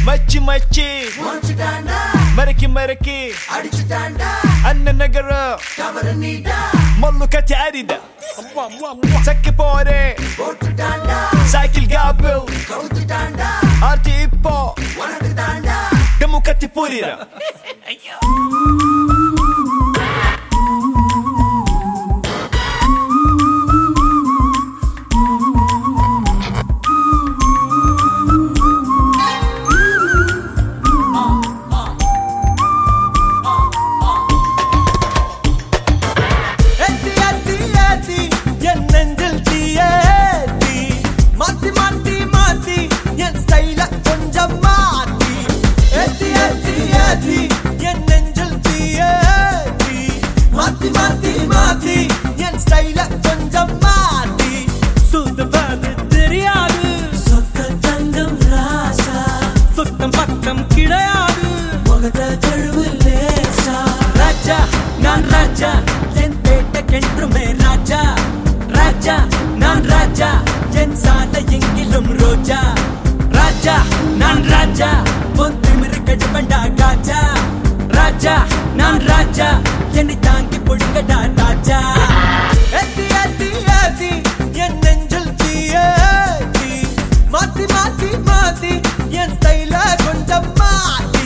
மச்சி மச்சி முடிச்சுட்டாண்டா மறக்கி மறக்கி அடிச்சுட்டாண்டா அண்ணன் நகரம் தவறு நீடா மல்லு கட்டி அரித சக்கி போறே போட்டுட்டாண்டா சைக்கிள் காப்பில் கவுத்துட்டாண்டா ஆர்த்தி இப்போ உனக்கு தாண்டா டெமு கத்தி புரிற ஏத்தி ஏத்தி ஏத்தி என் நெஞ்சில் தீயேத்தி மாத்தி மாத்தி மாத்தி என் ஸ்டைல கொஞ்சம் மாத்தி ஏத்தி ஏத்தி ஏத்தி என் நெஞ்சில் தீயேத்தி மாத்தி மாத்தி மாத்தி என் ஸ்டைல கொஞ்சம் மாத்தி சுத்தவது தெரியாது சொத்த தங்கம் ராசா சுத்தம் பக்கம் கிடையாது முகத்த கழுவு லேசா ராஜா நான் ராஜா என் பேட்டைக்கென்றுமே ராஜா ராஜா நான் ராஜா என் சாலை எங்கிலும் ரோஜா ராஜா நான் ராஜா பொன் திமிரு கடுமண்டா காஜா ராஜா நான் ராஜா என்னை தாங்கி பொழுங்கடா ராஜா ஏத்தி ஏத்தி ஏத்தி என் நெஞ்சில் தீயேத்தி மாத்தி மாத்தி மாத்தி என் ஸ்டைல கொஞ்சம் மாத்தி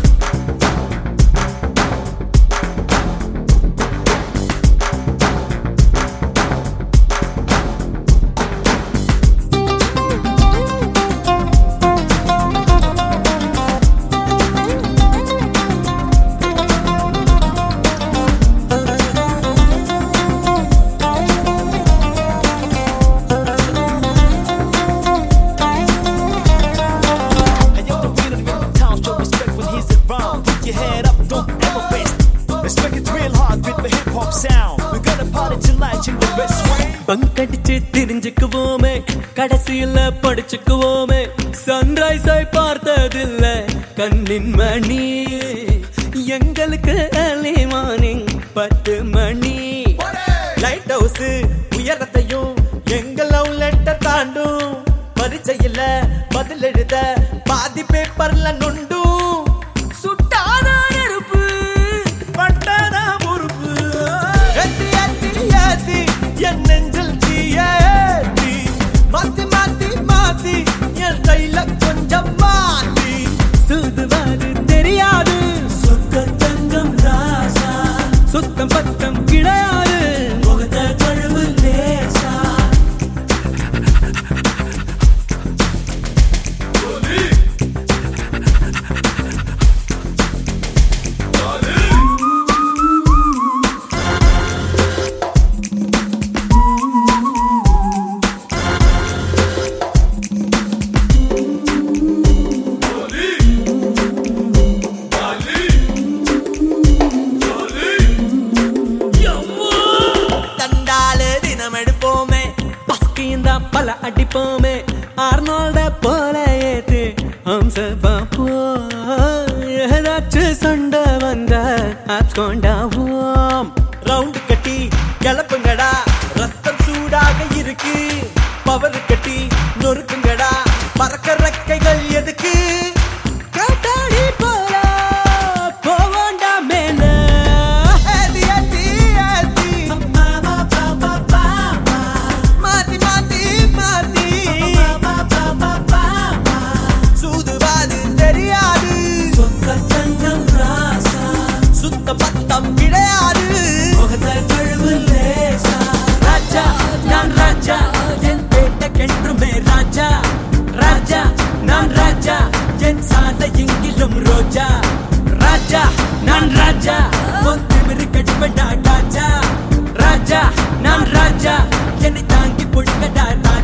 And you're the winner in the town, show respect when he's around. Put your head up, don't ever face. Respect it real hard with the hip hop sound. We're gonna party tonight in the best way. பங்கடிச்சு தெரிஞ்சுக்குவோமே கடைசியில படிச்சுக்குவோமே சன்ரைஸை பார்த்ததில்ல கண்ணின் மணி எங்களுக்கு early morning பத்து மணி light house உயரத்தையும் எங்க love letter தாண்டும் பரிச்சையில பதில் எழுத பாதி பேப்பர்ல நொண்டும் சுட்டாத நெருப்பு பட்டத பொறுப்பு ஏத்தி ஏத்தி ஏத்தி என் நெஞ்சில் தீயேத்தி மாத்தி மாத்தி மாத்தி என் கையில கொஞ்சம் மாத்தி சுதுவாது தெரியாது சொக்க தங்கம் ராசா சுத்தம் பத்தம் கிடையாது முகத்த கழுவு லேசா தண்டாலு தினம் எடுப்போமே பஸ்கிந்த பல அடிப்போமே ஆர்னால்ட போல ஏத்து ஹம்ச பாப்போ ஏதாச்சும் சண்டை வந்த ஆட்கொண்டாவோம் ரவுண்டு கட்டி கிளப்புங்கடா ரத்தம் சூடாக இருக்கு பவர் கட்டி நொறுக்குங்கடா பறக்க ரெக்கைகள் எதுக்கு காட்டாடி போல போவோண்டா மேல ஏத்தி ஏத்தி ஏத்தி மாத்தி மாத்தி மாத்தி சூதுவாது தெரியாது சொக்க தங்கம் ராசா சுத்த பத்தம் கிடையாது முகத்த கழுவு லேசா ராஜா நான் ராஜா என் பேட்டைக்கென்றுமே ராஜா ராஜா நான் ராஜா என் சாலை எங்கிலும் ரோஜா ராஜா நான் ராஜா பொன் திமிரு கடுமண்டா ராஜா ராஜா நான் ராஜா என்னை தாங்கி பொழுங்கடா ராஜா